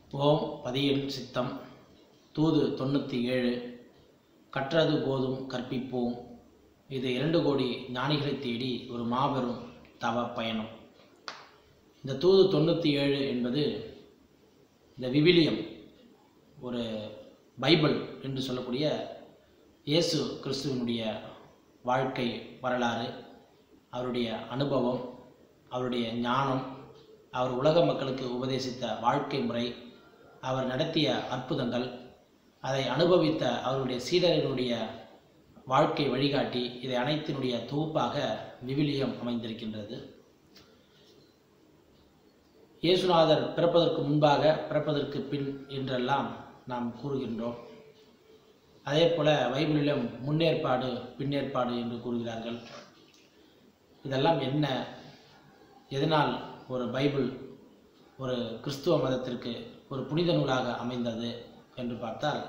ஓம் பதியில் சித்தம் தூது தொண்ணூற்றி ஏழு கற்றது போதும் கற்பிப்போம் இது இரண்டு கோடி ஞானிகளை தேடி ஒரு மாபெரும் தவ பயணம் இந்த தூது தொண்ணூற்றி ஏழு என்பது இந்த விவிலியம் ஒரு பைபிள் என்று சொல்லக்கூடிய இயேசு கிறிஸ்துவனுடைய வாழ்க்கை வரலாறு அவருடைய அனுபவம் அவருடைய ஞானம் அவர் உலக மக்களுக்கு உபதேசித்த வாழ்க்கை முறை அவர் நடத்திய அற்புதங்கள் அதை அனுபவித்த அவருடைய சீடர்களுடைய வாழ்க்கை வழிகாட்டி இதை அனைத்தினுடைய தொகுப்பாக விவிலியம் அமைந்திருக்கின்றது இயேசுநாதர் பிறப்பதற்கு முன்பாக பிறப்பதற்கு பின் என்றெல்லாம் நாம் கூறுகின்றோம் அதே போல பைபிளிலும் முன்னேற்பாடு பின்னேற்பாடு என்று கூறுகிறார்கள் இதெல்லாம் என்ன எதனால் ஒரு பைபிள் ஒரு கிறிஸ்துவ மதத்திற்கு ஒரு புனித நூலாக அமைந்தது என்று பார்த்தால்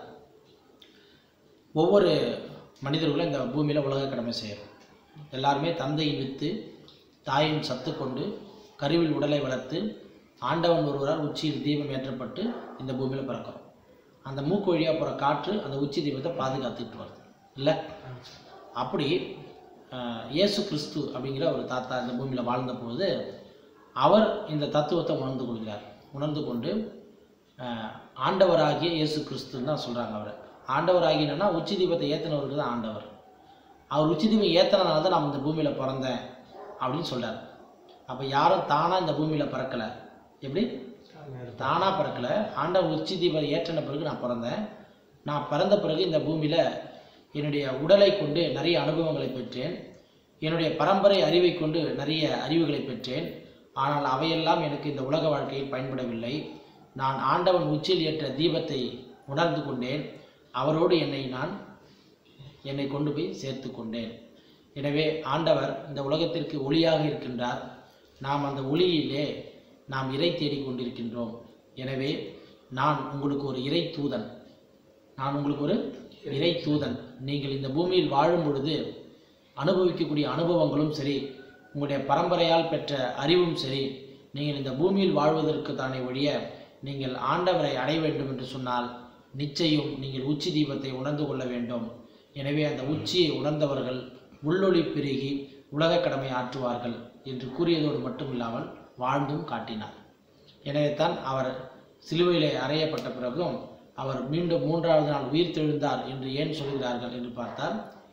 ஒவ்வொரு மனிதர்களும் இந்த பூமியில் உலக கடமை செய்கிறோம் எல்லாருமே தந்தையின் வித்து தாயின் சத்து கொண்டு கருவில் உடலை வளர்த்து ஆண்டவன் ஒருவரால் உச்சியில் தீபம் ஏற்றப்பட்டு இந்த பூமியில் பிறக்கிறோம் அந்த மூக்கு வழியாக போகிற காற்று அந்த உச்சி தீபத்தை பாதுகாத்துக்கிட்டு வருது இல்லை அப்படி அஹ், இயேசு கிறிஸ்து அப்படிங்கிற ஒரு தாத்தா இந்த பூமியில் வாழ்ந்தபோது அவர் இந்த தத்துவத்தை உணர்ந்து கொள்கிறார் உணர்ந்து கொண்டு அஹ், ஆண்டவராகிய இயேசு கிறிஸ்துன்னு தான் சொல்கிறாங்க அவரை ஆண்டவராகினா உச்சி தீபத்தை ஏற்றினவருக்கு தான் ஆண்டவர் அவர் உச்சி தீபம் ஏற்றினதுனால தான் நான் இந்த பூமியில் பிறந்தேன் அப்படின்னு சொல்றார் அப்போ யாரும் தானாக இந்த பூமியில் பிறக்கலை எப்படி தானாக பிறக்கலை ஆண்டவர் உச்சி தீபம் ஏற்றின பிறகு நான் பிறந்தேன் நான் பிறந்த பிறகு இந்த பூமியில் என்னுடைய உடலை கொண்டு நிறைய அனுபவங்களை பெற்றேன் என்னுடைய பரம்பரை அறிவை கொண்டு நிறைய அறிவுகளை பெற்றேன் ஆனால் அவையெல்லாம் எனக்கு இந்த உலக வாழ்க்கையில் பயன்படவில்லை நான் ஆண்டவன் உச்சியில் ஏற்ற தீபத்தை உணர்ந்து கொண்டேன் அவரோடு என்னை நான் என்னை கொண்டு போய் சேர்த்து கொண்டேன் எனவே ஆண்டவர் இந்த உலகத்திற்கு ஒளியாக இருக்கின்றார் நாம் அந்த ஒளியிலே நாம் இறை தேடிக் கொண்டிருக்கின்றோம் எனவே நான் உங்களுக்கு ஒரு இறை தூதன் நான் உங்களுக்கு ஒரு இறை தூதன் நீங்கள் இந்த பூமியில் வாழும் பொழுது அனுபவிக்கக்கூடிய அனுபவங்களும் சரி உங்களுடைய பரம்பரையால் பெற்ற அறிவும் சரி நீங்கள் இந்த பூமியில் வாழ்வதற்கு தானே ஒழிய நீங்கள் ஆண்டவரை அடைய வேண்டும் என்று சொன்னால் நிச்சயம் நீங்கள் உச்சி தீபத்தை உணர்ந்து கொள்ள வேண்டும் எனவே அந்த உச்சியை உணர்ந்தவர்கள் உள்ளொளி பெருகி உலக கடமை ஆற்றுவார்கள் என்று கூறியதோடு மட்டுமில்லாமல் வாழ்ந்தும் காட்டினார் எனவே தான் அவர் சிலுவையிலே அறையப்பட்ட பிறகும் அவர் மீண்டும் மூன்றாவது நாள் உயிர் தெழுந்தார் என்று ஏன் சொல்கிறார்கள் என்று பார்த்தால்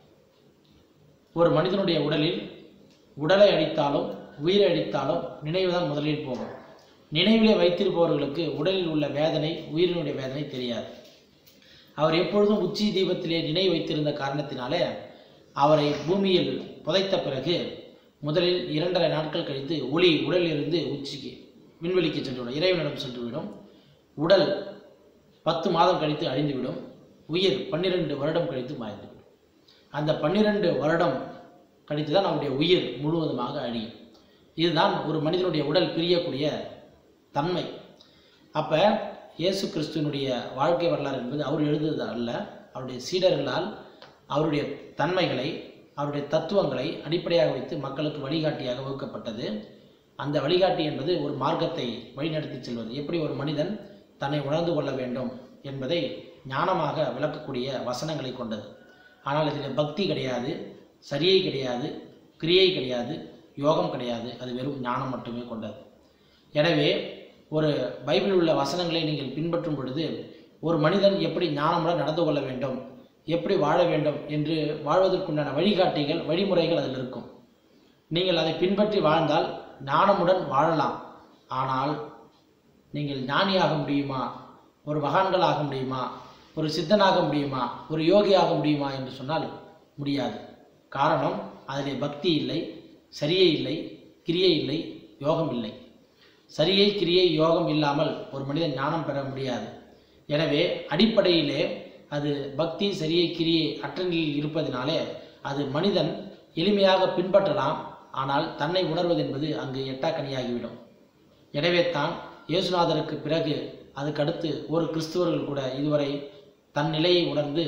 ஒரு மனிதனுடைய உடலில் உடலை அடித்தாலும் உயிரை அடித்தாலும் நினைவு தான் முதலில் போகும் நினைவிலே வைத்திருப்பவர்களுக்கு உடலில் உள்ள வேதனை உயிரினுடைய வேதனை தெரியாது அவர் எப்பொழுதும் உச்சி தீபத்திலே நினைவு வைத்திருந்த காரணத்தினாலே அவரை பூமியில் புதைத்த பிறகு முதலில் இரண்டரை நாட்கள் கழித்து ஒளி உடலிலிருந்து உச்சிக்கு விண்வெளிக்கு சென்றுவிடும் இறைவனிடம் சென்றுவிடும் உடல் பத்து மாதம் கழித்து அழிந்துவிடும் உயிர் பன்னிரண்டு வருடம் கழித்து மாய்ந்துவிடும் அந்த பன்னிரண்டு வருடம் கழித்து தான் நம்முடைய உயிர் முழுவதுமாக அழியும் இதுதான் ஒரு மனிதனுடைய உடல் பிரியக்கூடிய தன்மை அப்போ இயேசு கிறிஸ்துவனுடைய வாழ்க்கை வரலாறு என்பது அவர் எழுதுவது அல்ல அவருடைய சீடர்களால் அவருடைய தன்மைகளை அவருடைய தத்துவங்களை அடிப்படையாக வைத்து மக்களுக்கு வழிகாட்டியாக வகுக்கப்பட்டது அந்த வழிகாட்டி என்பது ஒரு மார்க்கத்தை வழிநடத்தி செல்வது எப்படி ஒரு மனிதன் தன்னை உணர்ந்து கொள்ள வேண்டும் என்பதை ஞானமாக விளக்கக்கூடிய வசனங்களை கொண்டது ஆனால் இதில் பக்தி கிடையாது சரியை கிடையாது கிரியை கிடையாது யோகம் கிடையாது அது வெறும் ஞானம் மட்டுமே கொண்டது எனவே ஒரு பைபிளில் உள்ள வசனங்களை நீங்கள் பின்பற்றும் பொழுது ஒரு மனிதன் எப்படி ஞானமுடன் நடந்து கொள்ள வேண்டும் எப்படி வாழ வேண்டும் என்று வாழ்வதற்குண்டான வழிகாட்டிகள் வழிமுறைகள் அதில் இருக்கும் நீங்கள் அதை பின்பற்றி வாழ்ந்தால் ஞானமுடன் வாழலாம் ஆனால் நீங்கள் ஞானியாக முடியுமா ஒரு மகான்கள் ஆக முடியுமா ஒரு சித்தனாக முடியுமா ஒரு யோகி ஆக முடியுமா என்று சொன்னால் முடியாது காரணம் அதிலே பக்தி இல்லை சரியை இல்லை கிரியை இல்லை யோகம் இல்லை சரியை கிரியை யோகம் இல்லாமல் ஒரு மனிதன் ஞானம் பெற முடியாது எனவே அடிப்படையிலே அது பக்தி சரியை கிரியை அற்ற நிலையில் இருப்பதினாலே அது மனிதன் எளிமையாக பின்பற்றலாம் ஆனால் தன்னை உணர்வது என்பது அங்கு எட்டாக்கனியாகிவிடும் எனவே தான் இயேசுநாதருக்கு பிறகு அதுக்கடுத்து ஒரு கிறிஸ்துவர்கள் கூட இதுவரை தன் நிலையை உணர்ந்து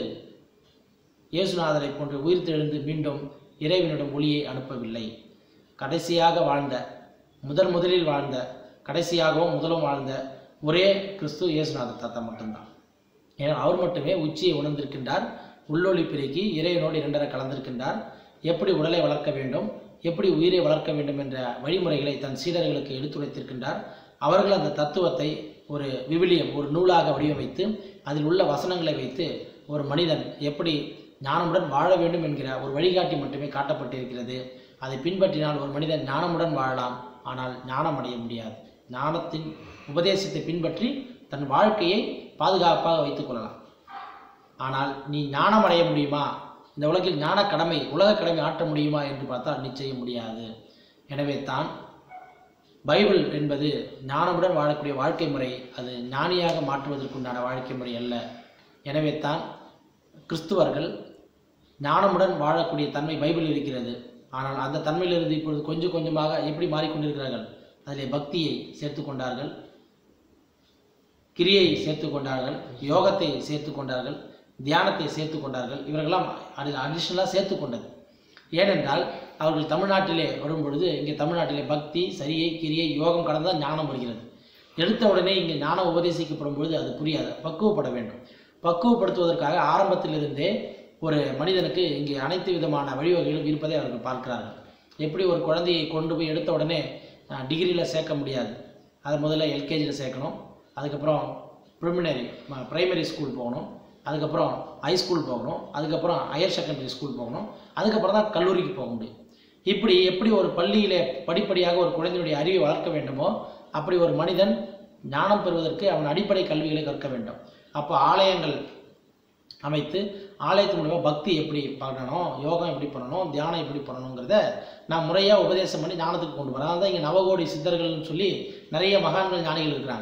இயேசுநாதரை போன்று உயிர்த்தெழுந்து மீண்டும் இறைவனிடம் ஒளியை அனுப்பவில்லை கடைசியாக வாழ்ந்த முதல் முதலில் வாழ்ந்த கடைசியாகவும் முதலும் வாழ்ந்த ஒரே கிறிஸ்து இயேசுநாதர் தாத்தா மட்டும்தான் ஏன்னா அவர் மட்டுமே உச்சியை உணர்ந்திருக்கின்றார் உள்ளொளி பெருக்கி இறைவனோடு இரண்டரை கலந்திருக்கின்றார் எப்படி உடலை வளர்க்க வேண்டும் எப்படி உயிரை வளர்க்க வேண்டும் என்ற வழிமுறைகளை தன் சீடர்களுக்கு எடுத்துரைத்திருக்கின்றார் அவர்கள் அந்த தத்துவத்தை ஒரு விவிலியம் ஒரு நூலாக வடிவமைத்து அதில் உள்ள வசனங்களை வைத்து ஒரு மனிதன் எப்படி ஞானமுடன் வாழ வேண்டும் என்கிற ஒரு வழிகாட்டி மட்டுமே காட்டப்பட்டிருக்கிறது அதை பின்பற்றினால் ஒரு மனிதன் ஞானமுடன் வாழலாம் ஆனால் ஞானம் அடைய முடியாது ஞானத்தின் உபதேசத்தை பின்பற்றி தன் வாழ்க்கையை பாதுகாப்பாக வைத்துக் கொள்ளலாம் ஆனால் நீ ஞானம் அடைய முடியுமா இந்த உலகில் ஞான கடமை உலக கடமை ஆற்ற முடியுமா என்று பார்த்தால் நிச்சயம் முடியாது எனவே தான் பைபிள் என்பது ஞானமுடன் வாழக்கூடிய வாழ்க்கை முறை அது ஞானியாக மாற்றுவதற்குண்டான வாழ்க்கை முறை அல்ல எனவே தான் கிறிஸ்துவர்கள் ஞானமுடன் வாழக்கூடிய தன்மை பைபிள் இருக்கிறது ஆனால் அந்த தன்மையிலிருந்து இப்பொழுது கொஞ்சம் கொஞ்சமாக எப்படி மாறிக்கொண்டிருக்கிறார்கள் அதிலே பக்தியை சேர்த்து கொண்டார்கள் கிரியை சேர்த்து கொண்டார்கள் யோகத்தை சேர்த்து கொண்டார்கள் தியானத்தை சேர்த்து கொண்டார்கள் இவர்களெல்லாம் அதில் அடிஷ்னலாக சேர்த்து கொண்டது ஏனென்றால் அவர்கள் தமிழ்நாட்டிலே வரும் பொழுது இங்கே தமிழ்நாட்டிலே பக்தி சரியை கிரியை யோகம் கடந்தால் ஞானம் வருகிறது எடுத்த உடனே இங்கே ஞானம் உபதேசிக்கப்படும் பொழுது அது புரியாது பக்குவப்பட வேண்டும் பக்குவப்படுத்துவதற்காக ஆரம்பத்திலிருந்தே ஒரு மனிதனுக்கு இங்கே அனைத்து விதமான வழிவகைகளும் இருப்பதை அவர்கள் பார்க்கிறார்கள் எப்படி ஒரு குழந்தையை கொண்டு போய் எடுத்த உடனே டிகிரியில் சேர்க்க முடியாது அதை முதல்ல எல்கேஜியில் சேர்க்கணும் அதுக்கப்புறம் ப்ரிமினரி பிரைமரி ஸ்கூல் போகணும் அதுக்கப்புறம் ஹை ஸ்கூல் போகணும் அதுக்கப்புறம் ஹையர் செகண்டரி ஸ்கூல் போகணும் அதுக்கப்புறம் தான் கல்லூரிக்கு போக முடியும் இப்படி எப்படி ஒரு பள்ளியிலே படிப்படியாக ஒரு குழந்தையுடைய அறிவை வளர்க்க வேண்டுமோ அப்படி ஒரு மனிதன் ஞானம் பெறுவதற்கு அவன் அடிப்படை கல்விகளை கற்க வேண்டும் அப்போ ஆலயங்கள் அமைத்து ஆலயத்தின் மூலமாக பக்தி எப்படி பண்ணணும் யோகம் எப்படி பண்ணணும் தியானம் எப்படி பண்ணணுங்கிறத நான் முறையாக உபதேசம் பண்ணி ஞானத்துக்கு கொண்டு வரேன் அதனால தான் இங்கே நவகோடி சித்தர்கள்னு சொல்லி நிறைய மகான்கள் ஞானிகள் இருக்கிறாங்க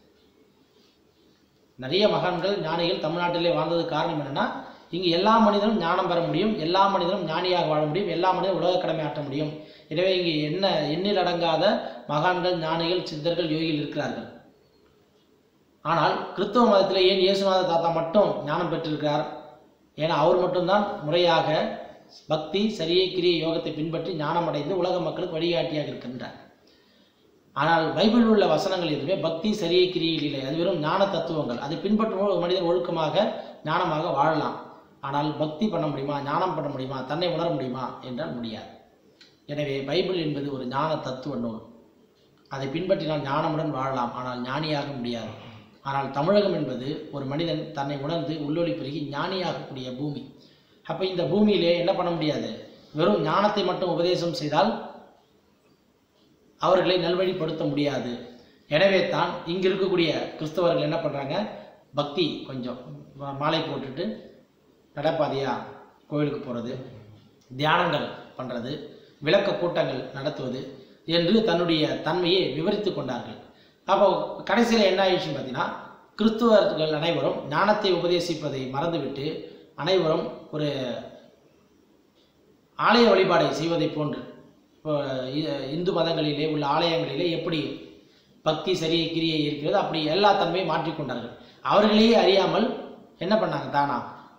நிறைய மகான்கள் ஞானிகள் தமிழ்நாட்டிலே வாழ்ந்ததுக்கு காரணம் என்னன்னா இங்கு எல்லா மனிதனும் ஞானம் பெற முடியும் எல்லா மனிதனும் ஞானியாக வாழ முடியும் எல்லா மனிதனும் உலக கடமை ஆற்ற முடியும் எனவே இங்கு என்ன எண்ணில் அடங்காத மகான்கள் ஞானிகள் சித்தர்கள் யோகிகள் இருக்கிறார்கள் ஆனால் கிறிஸ்தவ மதத்தில் ஏன் இயேசுநாத தாத்தா மட்டும் ஞானம் பெற்றிருக்கிறார் ஏன்னா அவர் மட்டும்தான் முறையாக பக்தி சரியை கிரியை யோகத்தை பின்பற்றி ஞானம் அடைந்து உலக மக்களுக்கு வழிகாட்டியாக இருக்கின்றார் ஆனால் பைபிளில் உள்ள வசனங்கள் எதுவுமே பக்தி சரியை கிரியில் இல்லை அது வெறும் ஞான தத்துவங்கள் அதை பின்பற்றும் ஒரு மனிதன் ஒழுக்கமாக ஞானமாக வாழலாம் ஆனால் பக்தி பண்ண முடியுமா ஞானம் பண்ண முடியுமா தன்னை உணர முடியுமா என்றால் முடியாது எனவே பைபிள் என்பது ஒரு ஞான தத்துவ நூல் அதை பின்பற்றினால் ஞானமுடன் வாழலாம் ஆனால் ஞானியாக முடியாது ஆனால் தமிழகம் என்பது ஒரு மனிதன் தன்னை உணர்ந்து உள்ளொளி பெருகி ஞானியாகக்கூடிய பூமி அப்போ இந்த பூமியிலே என்ன பண்ண முடியாது வெறும் ஞானத்தை மட்டும் உபதேசம் செய்தால் அவர்களை நல்வழிப்படுத்த முடியாது எனவே தான் இங்கே இருக்கக்கூடிய கிறிஸ்தவர்கள் என்ன பண்ணுறாங்க பக்தி கொஞ்சம் மா- மாலை போட்டுட்டு நடப்பாதையா கோயிலுக்கு போகிறது தியானங்கள் பண்ணுறது விளக்க கூட்டங்கள் நடத்துவது என்று தன்னுடைய தன்மையை விவரித்து கொண்டார்கள் அப்போ கடைசியில் என்ன ஆயிடுச்சுன்னு பார்த்தீங்கன்னா கிறிஸ்துவர்கள் அனைவரும் ஞானத்தை உபதேசிப்பதை மறந்துவிட்டு அனைவரும் ஒரு ஆலய வழிபாடை செய்வதை போன்று இப்போ இ- இந்து மதங்களிலே உள்ள ஆலயங்களிலே எப்படி பக்தி சரியை கிரியை இருக்கிறது அப்படி எல்லா தன்மையும் மாற்றிக்கொண்டார்கள் அவர்களையே அறியாமல் என்ன பண்ணாங்க தானா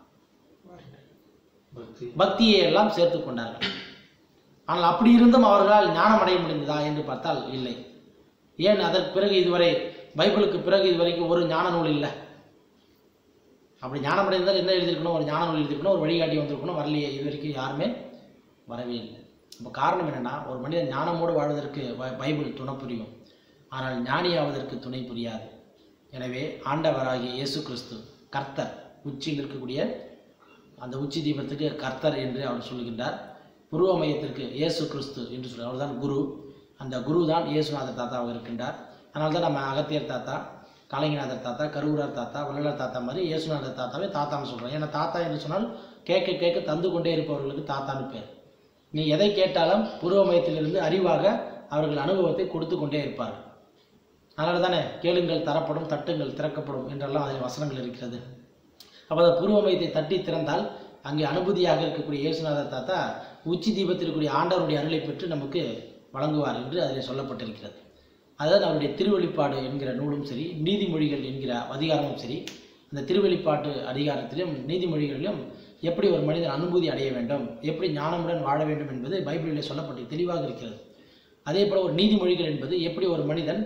பக்தி பக்தியை எல்லாம் சேர்த்து கொண்டார்கள் ஆனால் அப்படி இருந்தும் அவர்களால் ஞானம் அடைய முடிந்ததா என்று பார்த்தால் இல்லை ஏன் அதற்கு பிறகு இதுவரை பைபிளுக்கு பிறகு இதுவரைக்கும் ஒரு ஞான நூல் இல்லை அப்படி ஞானம் அடைந்தால் என்ன எழுதியிருக்கணும் ஒரு ஞான நூல் எழுதியிருக்கணும் ஒரு வழிகாட்டி வந்திருக்கணும் வரலையே இது வரைக்கும் யாருமே வரவே இல்லை இப்போ காரணம் என்னன்னா ஒரு மனிதன் ஞானமோடு வாழ்வதற்கு பை- பைபிள் துணை புரியும் ஆனால் ஞானியாவதற்கு துணை புரியாது எனவே ஆண்டவராகிய இயேசு கிறிஸ்து கர்த்தர் உச்சியில் இருக்கக்கூடிய அந்த உச்சி தீபத்துக்கு கர்த்தர் என்று அவர் சொல்லுகின்றார் புருவ மையத்திற்கு இயேசு கிறிஸ்து என்று சொல்லி அவர்தான் குரு அந்த குரு தான் இயேசுநாதர் தாத்தாவாக இருக்கின்றார் அதனால தான் நம்ம அகத்தியர் தாத்தா கலைஞநாதர் தாத்தா கருவூரார் தாத்தா வள்ளலார் தாத்தா மாதிரி இயேசுநாதர் தாத்தாவே தாத்தான்னு சொல்கிறோம் ஏன்னா தாத்தா என்று சொன்னால் கேட்க கேட்க தந்து கொண்டே இருப்பவர்களுக்கு தாத்தான்னு பேர் நீ எதை கேட்டாலும் புருவ மையத்திலிருந்து அறிவாக அவர்கள் அனுபவத்தை கொடுத்து கொண்டே இருப்பார்கள் அதனால தானே கேளுங்கள் தரப்படும் தட்டுங்கள் திறக்கப்படும் என்றெல்லாம் அதில் வசனங்கள் இருக்கிறது அப்போ அந்த பூர்வ மையத்தை தட்டி திறந்தால் அங்கே அனுபூதியாக இருக்கக்கூடிய இயேசுநாதர் தாத்தா உச்சி தீபத்தில் இருக்கக்கூடிய ஆண்டவருடைய அருளை பெற்று நமக்கு வழங்குவார் என்று அதில் சொல்லப்பட்டிருக்கிறது அதாவது அவருடைய திருவெளிப்பாடு என்கிற நூலும் சரி நீதிமொழிகள் என்கிற அதிகாரமும் சரி அந்த திருவெளிப்பாட்டு அதிகாரத்திலும் நீதிமொழிகளிலும் எப்படி ஒரு மனிதன் அனுபூதி அடைய வேண்டும் எப்படி ஞானமுடன் வாழ வேண்டும் என்பது பைபிளிலே சொல்லப்பட்டு தெளிவாக இருக்கிறது அதே போல ஒரு நீதிமொழிகள் என்பது எப்படி ஒரு மனிதன்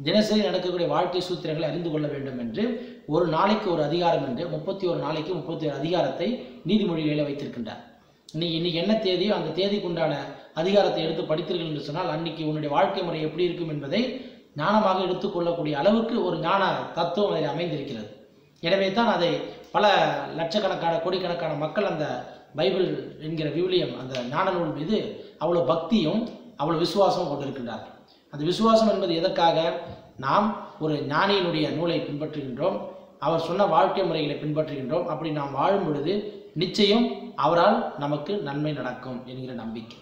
தினசரி நடக்கக்கூடிய வாழ்க்கை சூத்திரங்களை அறிந்து கொள்ள வேண்டும் என்று ஒரு நாளைக்கு ஒரு அதிகாரம் என்று முப்பத்தி ஒரு நாளைக்கு முப்பத்தி ஒரு அதிகாரத்தை நீதிமொழிகளில் வைத்திருக்கின்றார் இன்னைக்கு இன்னைக்கு என்ன தேதியோ அந்த தேதிக்குண்டான அதிகாரத்தை எடுத்து படித்தீர்கள் என்று சொன்னால் அன்னைக்கு உன்னுடைய வாழ்க்கை முறை எப்படி இருக்கும் என்பதை ஞானமாக எடுத்துக்கொள்ளக்கூடிய அளவுக்கு ஒரு ஞான தத்துவம் அதில் அமைந்திருக்கிறது எனவே தான் அதை பல லட்சக்கணக்கான கோடிக்கணக்கான மக்கள் அந்த பைபிள் என்கிற விவிலியம் அந்த ஞான நூல் மீது அவ்வளோ பக்தியும் அவ்வளோ விசுவாசமும் கொண்டிருக்கின்றார் அந்த விசுவாசம் என்பது எதற்காக நாம் ஒரு ஞானியினுடைய நூலை பின்பற்றுகின்றோம் அவர் சொன்ன வாழ்க்கை முறைகளை பின்பற்றுகின்றோம் அப்படி நாம் வாழும் பொழுது நிச்சயம் அவரால் நமக்கு நன்மை நடக்கும் என்கிற நம்பிக்கை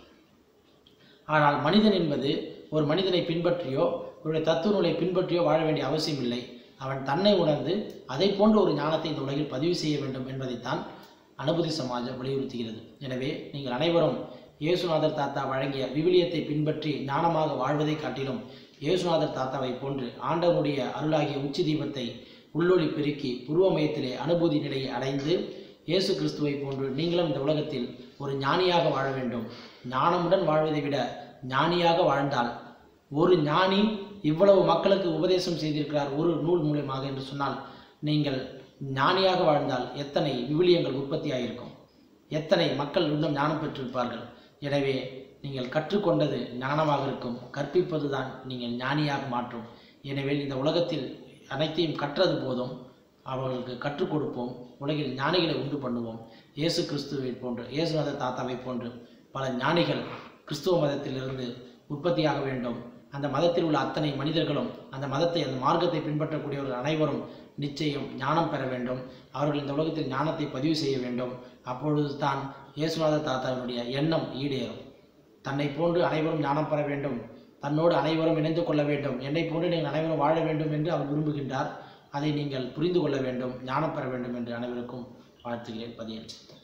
ஆனால் மனிதன் என்பது ஒரு மனிதனை பின்பற்றியோ அவருடைய தத்துவ நூலை பின்பற்றியோ வாழ வேண்டிய அவசியம் இல்லை அவன் தன்னை உணர்ந்து அதை போன்ற ஒரு ஞானத்தை இந்த உலகில் பதிவு செய்ய வேண்டும் என்பதைத்தான் அனுபூதி சமாஜம் வலியுறுத்துகிறது எனவே நீங்கள் அனைவரும் இயேசுநாதர் தாத்தா வழங்கிய விவிலியத்தை பின்பற்றி ஞானமாக வாழ்வதை காட்டிலும் இயேசுநாதர் தாத்தாவை போன்று ஆண்டவனுடைய அருளாகிய உச்சி தீபத்தை உள்ளொளி பெருக்கி புருவமயத்திலே அனுபூதி நிலையை அடைந்து இயேசு கிறிஸ்துவை போன்று நீங்களும் இந்த உலகத்தில் ஒரு ஞானியாக வாழ வேண்டும் ஞானமுடன் வாழ்வதை விட ஞானியாக வாழ்ந்தால் ஒரு ஞானி இவ்வளவு மக்களுக்கு உபதேசம் செய்திருக்கிறார் ஒரு நூல் மூலியமாக என்று சொன்னால் நீங்கள் ஞானியாக வாழ்ந்தால் எத்தனை விவிலியங்கள் உற்பத்தியாகிருக்கும் எத்தனை மக்கள் இன்னும் ஞானம் பெற்றிருப்பார்கள் எனவே நீங்கள் கற்றுக்கொண்டது ஞானமாக இருக்கும் கற்பிப்பது தான் நீங்கள் ஞானியாக மாற்றும் எனவே இந்த உலகத்தில் அனைத்தையும் கற்றது போதும் அவர்களுக்கு கற்றுக் கொடுப்போம் உலகில் ஞானிகளை உண்டு பண்ணுவோம் இயேசு கிறிஸ்துவை போன்று இயேசுநாத தாத்தாவை போன்று பல ஞானிகள் கிறிஸ்துவ மதத்திலிருந்து உற்பத்தியாக வேண்டும் அந்த மதத்தில் உள்ள அத்தனை மனிதர்களும் அந்த மதத்தை அந்த மார்க்கத்தை பின்பற்றக்கூடியவர்கள் அனைவரும் நிச்சயம் ஞானம் பெற வேண்டும் அவர்கள் இந்த உலகத்தில் ஞானத்தை பதிவு செய்ய வேண்டும் அப்பொழுது தான் இயேசுநாத தாத்தாவினுடைய எண்ணம் ஈடேறும் தன்னை போன்று அனைவரும் ஞானம் பெற வேண்டும் தன்னோடு அனைவரும் இணைந்து கொள்ள வேண்டும் என்னை போன்று நீங்கள் அனைவரும் வாழ வேண்டும் என்று அவர் விரும்புகின்றார் அதை நீங்கள் புரிந்து கொள்ள வேண்டும் ஞானம் பெற வேண்டும் என்று அனைவருக்கும் வாழ்த்துகிறேன் பதியன்